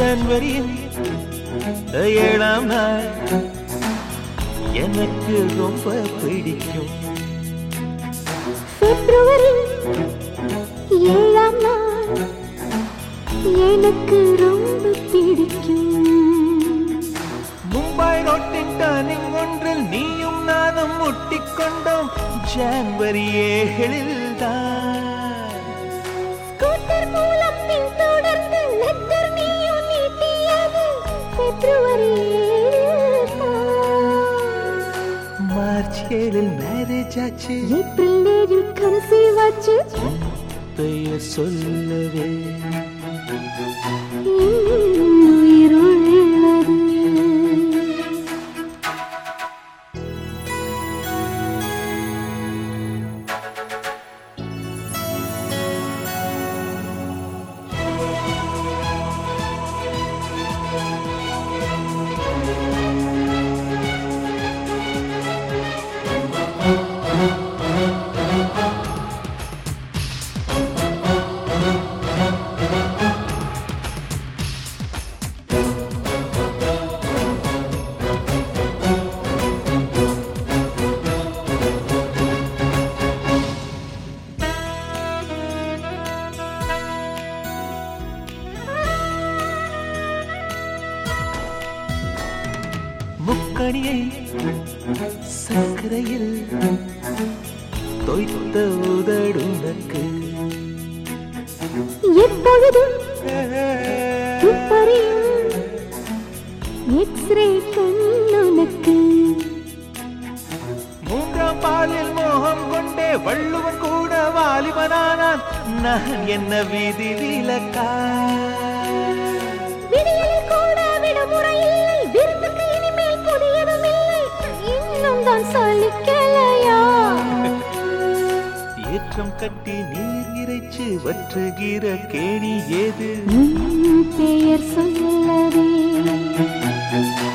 ஜனவரியின் ஏழாம் நாள் எனக்கு ரொம்ப பிடிக்கும் பிப்ரவரி ஏழாம் நாள் எனக்கு ரொம்ப பிடிக்கும் மும்பை ரோட்டின் டர்னிங் ஒன்றில் நீயும் நானும் முட்டிக்கொண்டோம் ஜனவரி ஏழில் தான் ஸ்கூட்டர் மூலம் பின்தொடர்ந்து லெட்டர் நீயும் நீட்டியது பிப்ரவரி மார்ச் ஏழில் மேரேஜ் ஆச்சு ஏப்ரல் ஏழில் கன்சீவ் ஆச்சு பெயர் சொல்லவே என் உயிர் உள்ளது முக்கணியை சர்க்கரையில் தொய்த்த உதடுனக்கு எப்பொழுதும் துப்பறியும் எக்ஸ்ரே கண்ணுனக்கு மூன்றாம் பாலில் மோகம் கொண்டே வள்ளுவன் கூட வாலிபனானான் நான் என்ன விதி விலக்கா விடியலில் கூட விடுமுறை இல்லை விருந்துக்கு இனிமேல் புதியதும் இல்லை இன்னும் தான் சலிக்கலையா ஏற்றம் கட்டி நீர் இறைச்சு வற்றுகிற கேணி ஏது உன் பெயர் சொல்லவே